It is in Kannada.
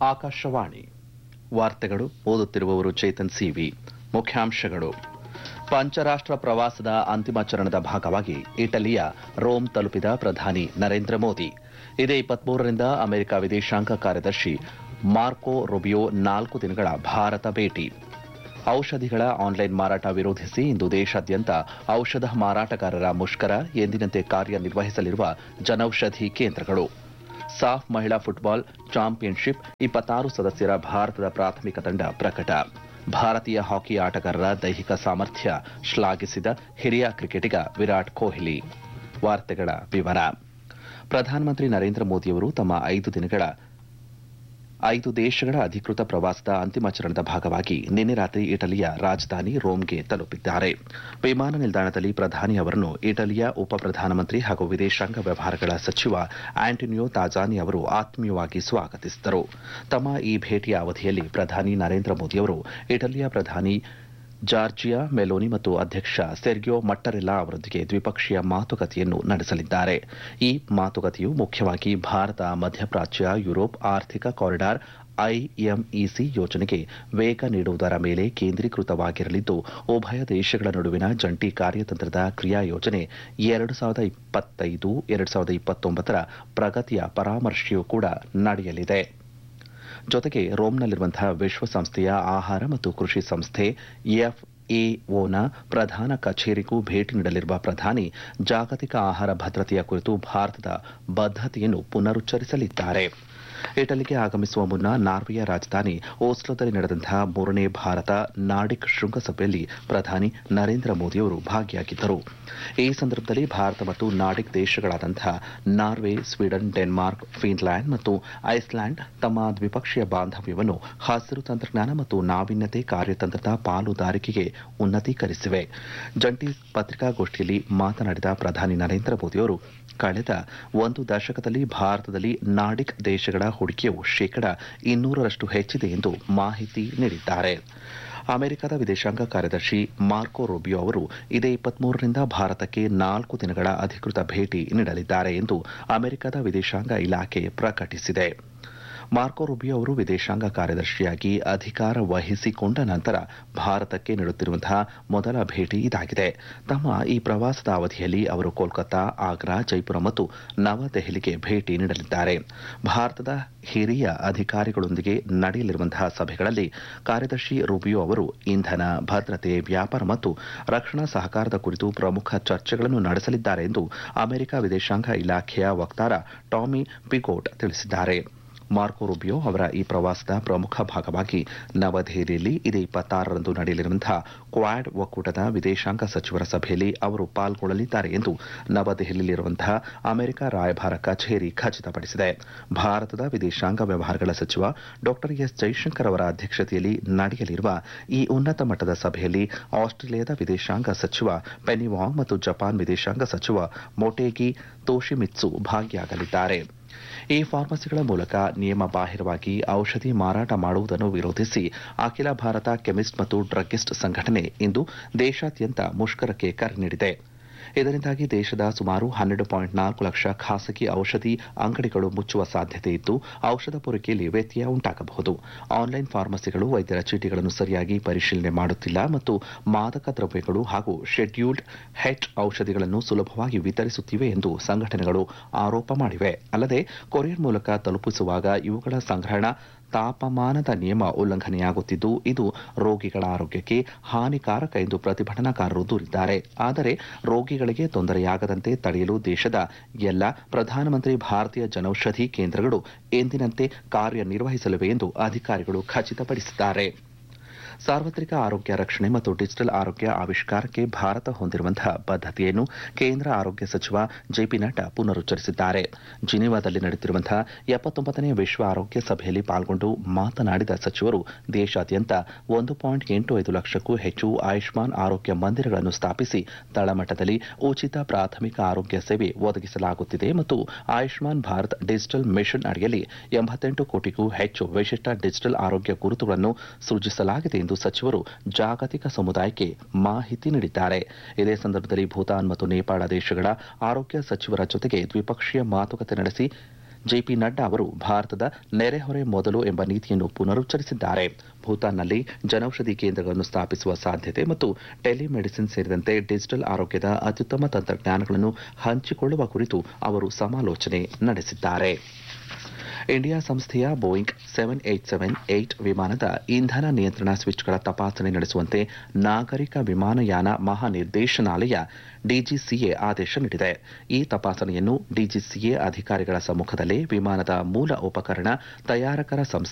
ಆಕಾಶವಾಣಿ ವಾರ್ತೆಗಳು ಓದುತ್ತಿರುವವರು ಚೇತನ್ ಸಿವಿ ಮುಖ್ಯಾಂಶಗಳು ಪಂಚರಾಷ್ಟ್ರ ಪ್ರವಾಸದ ಅಂತಿಮ ಚರಣದ ಭಾಗವಾಗಿ ಇಟಲಿಯ ರೋಮ್ ತಲುಪಿದ ಪ್ರಧಾನಿ ನರೇಂದ್ರ ಮೋದಿ ಇದೇ ಇಪ್ಪತ್ಮೂರರಿಂದ ಅಮೆರಿಕ ವಿದೇಶಾಂಗ ಕಾರ್ಯದರ್ಶಿ ಮಾರ್ಕೊ ರುಬಿಯೋ ನಾಲ್ಕು ದಿನಗಳ ಭಾರತ ಭೇಟಿ ಔಷಧಿಗಳ ಆನ್ಲೈನ್ ಮಾರಾಟ ವಿರೋಧಿಸಿ ಇಂದು ದೇಶಾದ್ಯಂತ ಔಷಧ ಮಾರಾಟಗಾರರ ಮುಷ್ಕರ ಎಂದಿನಂತೆ ಕಾರ್ಯನಿರ್ವಹಿಸಲಿರುವ ಜನೌಷಧಿ ಕೇಂದ್ರಗಳು ಸಾಫ್ ಮಹಿಳಾ ಫುಟ್ಬಾಲ್ ಚಾಂಪಿಯನ್ಶಿಪ್ ಇಪ್ಪತ್ತಾರು ಸದಸ್ಯರ ಭಾರತದ ಪ್ರಾಥಮಿಕ ತಂಡ ಪ್ರಕಟ ಭಾರತೀಯ ಹಾಕಿ ಆಟಗಾರರ ದೈಹಿಕ ಸಾಮರ್ಥ್ಯ ಶ್ಲಾಘಿಸಿದ ಹಿರಿಯ ಕ್ರಿಕೆಟಿಗ ವಿರಾಟ್ ಕೊಹ್ಲಿ ವಾರ್ತೆಗಳ ವಿವರ ಪ್ರಧಾನಮಂತ್ರಿ ನರೇಂದ್ರ ಮೋದಿಯವರು ತಮ್ಮ ಐದು ದಿನಗಳ ಐದು ದೇಶಗಳ ಅಧಿಕೃತ ಪ್ರವಾಸದ ಅಂತಿಮ ಚರಣದ ಭಾಗವಾಗಿ ನಿನ್ನೆ ರಾತ್ರಿ ಇಟಲಿಯ ರಾಜಧಾನಿ ರೋಮ್ಗೆ ತಲುಪಿದ್ದಾರೆ ವಿಮಾನ ನಿಲ್ದಾಣದಲ್ಲಿ ಪ್ರಧಾನಿ ಅವರನ್ನು ಇಟಲಿಯ ಉಪ ಪ್ರಧಾನಮಂತ್ರಿ ಹಾಗೂ ವಿದೇಶಾಂಗ ವ್ಯವಹಾರಗಳ ಸಚಿವ ಆಂಟೋನಿಯೋ ತಾಜಾನಿ ಅವರು ಆತ್ಮೀಯವಾಗಿ ಸ್ವಾಗತಿಸಿದರು ತಮ್ಮ ಈ ಭೇಟಿಯ ಅವಧಿಯಲ್ಲಿ ಪ್ರಧಾನಿ ನರೇಂದ್ರ ಮೋದಿಯವರು ಇಟಲಿಯ ಪ್ರಧಾನಿ ಜಾರ್ಜಿಯಾ ಮೆಲೋನಿ ಮತ್ತು ಅಧ್ಯಕ್ಷ ಸೆರ್ಗಿಯೋ ಮಟ್ಟರೆಲ್ಲಾ ಅವರೊಂದಿಗೆ ದ್ವಿಪಕ್ಷೀಯ ಮಾತುಕತೆಯನ್ನು ನಡೆಸಲಿದ್ದಾರೆ ಈ ಮಾತುಕತೆಯು ಮುಖ್ಯವಾಗಿ ಭಾರತ ಮಧ್ಯಪ್ರಾಚ್ಯ ಯುರೋಪ್ ಆರ್ಥಿಕ ಕಾರಿಡಾರ್ ಐಎಂಇಸಿ ಯೋಜನೆಗೆ ವೇಗ ನೀಡುವುದರ ಮೇಲೆ ಕೇಂದ್ರೀಕೃತವಾಗಿರಲಿದ್ದು ಉಭಯ ದೇಶಗಳ ನಡುವಿನ ಜಂಟಿ ಕಾರ್ಯತಂತ್ರದ ಕ್ರಿಯಾ ಯೋಜನೆ ಎರಡು ಸಾವಿರದ ಇಪ್ಪತ್ತೈದು ಎರಡು ಸಾವಿರದ ಇಪ್ಪತ್ತೊಂಬತ್ತರ ಪ್ರಗತಿಯ ಪರಾಮರ್ಶೆಯೂ ಕೂಡ ನಡೆಯಲಿದೆ ಜೊತೆಗೆ ರೋಮ್ನಲ್ಲಿರುವಂತಹ ವಿಶ್ವಸಂಸ್ಥೆಯ ಆಹಾರ ಮತ್ತು ಕೃಷಿ ಸಂಸ್ಥೆ ಎಫ್ಎಒನ ಪ್ರಧಾನ ಕಚೇರಿಗೂ ಭೇಟಿ ನೀಡಲಿರುವ ಪ್ರಧಾನಿ ಜಾಗತಿಕ ಆಹಾರ ಭದ್ರತೆಯ ಕುರಿತು ಭಾರತದ ಬದ್ಧತೆಯನ್ನು ಪುನರುಚ್ಚರಿಸಲಿದ್ದಾರೆ ಇಟಲಿಗೆ ಆಗಮಿಸುವ ಮುನ್ನ ನಾರ್ವೆಯ ರಾಜಧಾನಿ ಓಸ್ಲೋದಲ್ಲಿ ನಡೆದಂತಹ ಮೂರನೇ ಭಾರತ ನಾಡಿಕ್ ಶೃಂಗಸಭೆಯಲ್ಲಿ ಪ್ರಧಾನಿ ನರೇಂದ್ರ ಮೋದಿಯವರು ಭಾಗಿಯಾಗಿದ್ದರು ಈ ಸಂದರ್ಭದಲ್ಲಿ ಭಾರತ ಮತ್ತು ನಾಡಿಕ್ ದೇಶಗಳಾದಂತಹ ನಾರ್ವೆ ಸ್ವೀಡನ್ ಡೆನ್ಮಾರ್ಕ್ ಫಿನ್ಲ್ಯಾಂಡ್ ಮತ್ತು ಐಸ್ಲ್ಯಾಂಡ್ ತಮ್ಮ ದ್ವಿಪಕ್ಷೀಯ ಬಾಂಧವ್ಯವನ್ನು ಹಸಿರು ತಂತ್ರಜ್ಞಾನ ಮತ್ತು ನಾವೀನ್ಯತೆ ಕಾರ್ಯತಂತ್ರದ ಪಾಲುದಾರಿಕೆಗೆ ಉನ್ನತೀಕರಿಸಿವೆ ಜಂಟಿ ಪತ್ರಿಕಾಗೋಷ್ಠಿಯಲ್ಲಿ ಮಾತನಾಡಿದ ಪ್ರಧಾನಿ ನರೇಂದ್ರ ಮೋದಿಯವರು ಕಳೆದ ಒಂದು ದಶಕದಲ್ಲಿ ಭಾರತದಲ್ಲಿ ನಾಡಿಕ್ ದೇಶಗಳ ಹೂಡಿಕೆಯು ಶೇಕಡ ಇನ್ನೂರರಷ್ಟು ಹೆಚ್ಚಿದೆ ಎಂದು ಮಾಹಿತಿ ನೀಡಿದ್ದಾರೆ ಅಮೆರಿಕದ ವಿದೇಶಾಂಗ ಕಾರ್ಯದರ್ಶಿ ಮಾರ್ಕೊ ರೂಬಿಯೋ ಅವರು ಇದೇ ಇಪ್ಪತ್ಮೂರರಿಂದ ಭಾರತಕ್ಕೆ ನಾಲ್ಕು ದಿನಗಳ ಅಧಿಕೃತ ಭೇಟಿ ನೀಡಲಿದ್ದಾರೆ ಎಂದು ಅಮೆರಿಕದ ವಿದೇಶಾಂಗ ಇಲಾಖೆ ಪ್ರಕಟಿಸಿದೆ ಮಾರ್ಕೊ ರುಬಿಯೋ ಅವರು ವಿದೇಶಾಂಗ ಕಾರ್ಯದರ್ಶಿಯಾಗಿ ಅಧಿಕಾರ ವಹಿಸಿಕೊಂಡ ನಂತರ ಭಾರತಕ್ಕೆ ನೀಡುತ್ತಿರುವಂತಹ ಮೊದಲ ಭೇಟಿ ಇದಾಗಿದೆ ತಮ್ಮ ಈ ಪ್ರವಾಸದ ಅವಧಿಯಲ್ಲಿ ಅವರು ಕೋಲ್ಕತ್ತಾ ಆಗ್ರಾ ಜೈಪುರ ಮತ್ತು ನವದೆಹಲಿಗೆ ಭೇಟಿ ನೀಡಲಿದ್ದಾರೆ ಭಾರತದ ಹಿರಿಯ ಅಧಿಕಾರಿಗಳೊಂದಿಗೆ ನಡೆಯಲಿರುವಂತಹ ಸಭೆಗಳಲ್ಲಿ ಕಾರ್ಯದರ್ಶಿ ರೂಬಿಯೋ ಅವರು ಇಂಧನ ಭದ್ರತೆ ವ್ಯಾಪಾರ ಮತ್ತು ರಕ್ಷಣಾ ಸಹಕಾರದ ಕುರಿತು ಪ್ರಮುಖ ಚರ್ಚೆಗಳನ್ನು ನಡೆಸಲಿದ್ದಾರೆ ಎಂದು ಅಮೆರಿಕ ವಿದೇಶಾಂಗ ಇಲಾಖೆಯ ವಕ್ತಾರ ಟಾಮಿ ಪಿಗೋಟ್ ತಿಳಿಸಿದ್ದಾರೆ ಮಾರ್ಕೊ ರುಬಿಯೋ ಅವರ ಈ ಪ್ರವಾಸದ ಪ್ರಮುಖ ಭಾಗವಾಗಿ ನವದೆಹಲಿಯಲ್ಲಿ ಇದೇ ಇಪ್ಪತ್ತಾರರಂದು ನಡೆಯಲಿರುವಂತಹ ಕ್ವಾಡ್ ಒಕ್ಕೂಟದ ವಿದೇಶಾಂಗ ಸಚಿವರ ಸಭೆಯಲ್ಲಿ ಅವರು ಪಾಲ್ಗೊಳ್ಳಲಿದ್ದಾರೆ ಎಂದು ನವದೆಹಲಿಯಲ್ಲಿರುವಂತಹ ಅಮೆರಿಕ ರಾಯಭಾರ ಕಚೇರಿ ಖಚಿತಪಡಿಸಿದೆ ಭಾರತದ ವಿದೇಶಾಂಗ ವ್ಯವಹಾರಗಳ ಸಚಿವ ಡಾ ಎಸ್ ಜೈಶಂಕರ್ ಅವರ ಅಧ್ಯಕ್ಷತೆಯಲ್ಲಿ ನಡೆಯಲಿರುವ ಈ ಉನ್ನತ ಮಟ್ಟದ ಸಭೆಯಲ್ಲಿ ಆಸ್ಟ್ರೇಲಿಯಾದ ವಿದೇಶಾಂಗ ಸಚಿವ ಪೆನಿವಾಂಗ್ ಮತ್ತು ಜಪಾನ್ ವಿದೇಶಾಂಗ ಸಚಿವ ಮೊಟೇಗಿ ತೋಶಿಮಿತ್ಸು ಭಾಗಿಯಾಗಲಿದ್ದಾರೆ ಈ ಫಾರ್ಮಸಿಗಳ ಮೂಲಕ ನಿಯಮ ಬಾಹಿರವಾಗಿ ಔಷಧಿ ಮಾರಾಟ ಮಾಡುವುದನ್ನು ವಿರೋಧಿಸಿ ಅಖಿಲ ಭಾರತ ಕೆಮಿಸ್ಟ್ ಮತ್ತು ಡ್ರಗ್ಗಿಸ್ಟ್ ಸಂಘಟನೆ ಇಂದು ದೇಶಾದ್ಯಂತ ಮುಷ್ಕರಕ್ಕೆ ಕರೆ ನೀಡಿದೆ ಇದರಿಂದಾಗಿ ದೇಶದ ಸುಮಾರು ಹನ್ನೆರಡು ಪಾಯಿಂಟ್ ನಾಲ್ಕು ಲಕ್ಷ ಖಾಸಗಿ ಔಷಧಿ ಅಂಗಡಿಗಳು ಮುಚ್ಚುವ ಸಾಧ್ಯತೆ ಇದ್ದು ಔಷಧ ಪೂರೈಕೆಯಲ್ಲಿ ವ್ಯತ್ಯಯ ಉಂಟಾಗಬಹುದು ಆನ್ಲೈನ್ ಫಾರ್ಮಸಿಗಳು ವೈದ್ಯರ ಚೀಟಿಗಳನ್ನು ಸರಿಯಾಗಿ ಪರಿಶೀಲನೆ ಮಾಡುತ್ತಿಲ್ಲ ಮತ್ತು ಮಾದಕ ದ್ರವ್ಯಗಳು ಹಾಗೂ ಶೆಡ್ಯೂಲ್ಡ್ ಹೆಚ್ ಔಷಧಿಗಳನ್ನು ಸುಲಭವಾಗಿ ವಿತರಿಸುತ್ತಿವೆ ಎಂದು ಸಂಘಟನೆಗಳು ಆರೋಪ ಮಾಡಿವೆ ಅಲ್ಲದೆ ಕೊರಿಯರ್ ಮೂಲಕ ತಲುಪಿಸುವಾಗ ಇವುಗಳ ಸಂಗ್ರಹಣಾ ತಾಪಮಾನದ ನಿಯಮ ಉಲ್ಲಂಘನೆಯಾಗುತ್ತಿದ್ದು ಇದು ರೋಗಿಗಳ ಆರೋಗ್ಯಕ್ಕೆ ಹಾನಿಕಾರಕ ಎಂದು ಪ್ರತಿಭಟನಾಕಾರರು ದೂರಿದ್ದಾರೆ ಆದರೆ ರೋಗಿಗಳಿಗೆ ತೊಂದರೆಯಾಗದಂತೆ ತಡೆಯಲು ದೇಶದ ಎಲ್ಲ ಪ್ರಧಾನಮಂತ್ರಿ ಭಾರತೀಯ ಜನೌಷಧಿ ಕೇಂದ್ರಗಳು ಎಂದಿನಂತೆ ಕಾರ್ಯನಿರ್ವಹಿಸಲಿವೆ ಎಂದು ಅಧಿಕಾರಿಗಳು ಖಚಿತಪಡಿಸಿದ್ದಾರೆ ಸಾರ್ವತ್ರಿಕ ಆರೋಗ್ಯ ರಕ್ಷಣೆ ಮತ್ತು ಡಿಜಿಟಲ್ ಆರೋಗ್ಯ ಆವಿಷ್ಕಾರಕ್ಕೆ ಭಾರತ ಹೊಂದಿರುವಂತಹ ಬದ್ಧತೆಯನ್ನು ಕೇಂದ್ರ ಆರೋಗ್ಯ ಸಚಿವ ಜೆಪಿ ನಡ್ಡಾ ಪುನರುಚ್ಚರಿಸಿದ್ದಾರೆ ಜಿನಿವಾದಲ್ಲಿ ನಡೆಯುತ್ತಿರುವಂತಹ ಎಪ್ಪತ್ತೊಂಬತ್ತನೇ ವಿಶ್ವ ಆರೋಗ್ಯ ಸಭೆಯಲ್ಲಿ ಪಾಲ್ಗೊಂಡು ಮಾತನಾಡಿದ ಸಚಿವರು ದೇಶಾದ್ಯಂತ ಒಂದು ಪಾಯಿಂಟ್ ಎಂಟು ಐದು ಲಕ್ಷಕ್ಕೂ ಹೆಚ್ಚು ಆಯುಷ್ಮಾನ್ ಆರೋಗ್ಯ ಮಂದಿರಗಳನ್ನು ಸ್ಥಾಪಿಸಿ ತಳಮಟ್ಟದಲ್ಲಿ ಉಚಿತ ಪ್ರಾಥಮಿಕ ಆರೋಗ್ಯ ಸೇವೆ ಒದಗಿಸಲಾಗುತ್ತಿದೆ ಮತ್ತು ಆಯುಷ್ಮಾನ್ ಭಾರತ್ ಡಿಜಿಟಲ್ ಮಿಷನ್ ಅಡಿಯಲ್ಲಿ ಎಂಬತ್ತೆಂಟು ಕೋಟಿಗೂ ಹೆಚ್ಚು ವಿಶಿಷ್ಟ ಡಿಜಿಟಲ್ ಆರೋಗ್ಯ ಗುರುತುಗಳನ್ನು ಸೃಜಿಸಲಾಗಿದೆ ಎಂದು ಸಚಿವರು ಜಾಗತಿಕ ಸಮುದಾಯಕ್ಕೆ ಮಾಹಿತಿ ನೀಡಿದ್ದಾರೆ ಇದೇ ಸಂದರ್ಭದಲ್ಲಿ ಭೂತಾನ್ ಮತ್ತು ನೇಪಾಳ ದೇಶಗಳ ಆರೋಗ್ಯ ಸಚಿವರ ಜೊತೆಗೆ ದ್ವಿಪಕ್ಷೀಯ ಮಾತುಕತೆ ನಡೆಸಿ ಜೆಪಿ ನಡ್ಡಾ ಅವರು ಭಾರತದ ನೆರೆಹೊರೆ ಮೊದಲು ಎಂಬ ನೀತಿಯನ್ನು ಪುನರುಚ್ಚರಿಸಿದ್ದಾರೆ ಭೂತಾನ್ನಲ್ಲಿ ಜನೌಷಧಿ ಕೇಂದ್ರಗಳನ್ನು ಸ್ಥಾಪಿಸುವ ಸಾಧ್ಯತೆ ಮತ್ತು ಟೆಲಿಮೆಡಿಸಿನ್ ಸೇರಿದಂತೆ ಡಿಜಿಟಲ್ ಆರೋಗ್ಯದ ಅತ್ಯುತ್ತಮ ತಂತ್ರಜ್ಞಾನಗಳನ್ನು ಹಂಚಿಕೊಳ್ಳುವ ಕುರಿತು ಅವರು ಸಮಾಲೋಚನೆ ನಡೆಸಿದ್ದಾರೆ ಇಂಡಿಯಾ ಸಂಸ್ಥೆಯ Boeing seven eight seven eight ವಿಮಾನದ ಇಂಧನ ನಿಯಂತ್ರಣ ಸ್ವಿಚ್ಗಳ ತಪಾಸಣೆ ನಡೆಸುವಂತೆ ನಾಗರಿಕ ವಿಮಾನಯಾನ ಮಹಾನಿರ್ದೇಶನಾಲಯ ಡಿಜಿಸಿಎ ಆದೇಶ ನೀಡಿದೆ ಈ ತಪಾಸಣೆಯನ್ನು ಡಿಜಿಸಿಎ ಅಧಿಕಾರಿಗಳ ಸಮ್ಮುಖದಲ್ಲೇ ವಿಮಾನದ ಮೂಲ ಉಪಕರಣ ತಯಾರಕರ ಸಂಸ್ಥೆ